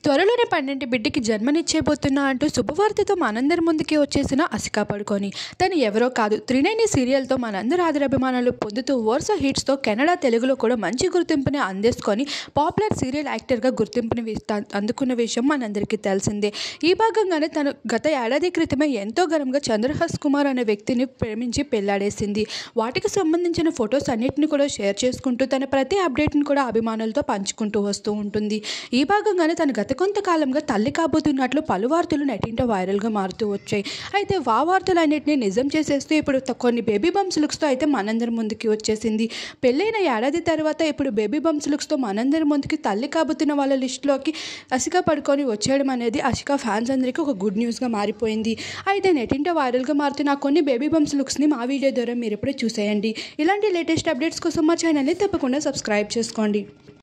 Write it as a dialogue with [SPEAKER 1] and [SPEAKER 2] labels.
[SPEAKER 1] త్వరలోనే పన్నెండు బిడ్డకి జన్మనిచ్చేబోతున్నా అంటూ శుభవార్తతో మనందరి ముందుకి వచ్చేసిన అసికా పడుకొని తను ఎవరో కాదు త్రినేని సీరియల్తో మనందరి ఆదరాభిమానాలు పొందుతూ వరుస హిట్స్తో కెనడా తెలుగులో కూడా మంచి గుర్తింపుని అందేసుకొని పాపులర్ సీరియల్ యాక్టర్గా గుర్తింపుని వి- త- అందుకున్న విషయం మనందరికీ తెలిసిందే ఈ భాగంగానే తను గత ఏడాది క్రితమే ఎంతో ఘనంగా చంద్రహాస్ కుమార్ అనే వ్యక్తిని ప్రేమించి పెళ్లాడేసింది వాటికి సంబంధించిన ఫొటోస్ అన్నిటిని కూడా షేర్ చేసుకుంటూ తన ప్రతి అప్డేట్ని కూడా అభిమానులతో పంచుకుంటూ వస్తూ ఉంటుంది ఈ భాగంగానే తను గత కొంతకాలంగా తల్లి కాబోతున్నట్లు పలు వార్తలు నెటింట వైరల్గా మారుతూ వచ్చాయి అయితే వా వార్తలన్నింటినీ నిజం చేసేస్తూ ఇప్పుడు త- కొన్ని బేబీ బంప్స్ లుక్స్తో అయితే మనందరి ముందుకి వచ్చేసింది పెళ్ళైన ఏడాది తర్వాత ఇప్పుడు బేబీ బంప్స్ లుక్స్తో మనందరి ముందుకి తల్లి కాబోతున్న వాళ్ళ లిస్టులోకి అసిక పడుకొని వచ్చేయడం అనేది అసిక ఫ్యాన్స్ అందరికీ ఒక గుడ్ న్యూస్గా మారిపోయింది అయితే నెటింట వైరల్గా మారుతున్న ఆ కొన్ని బేబీ బంప్స్ లుక్స్ని మా వీడియో ద్వారా మీరు ఇప్పుడే చూసేయండి ఇలాంటి లేటెస్ట్ అప్డేట్స్ కోసం మా ఛానల్ని తప్పకుండా సబ్స్క్రైబ్ చేసుకోండి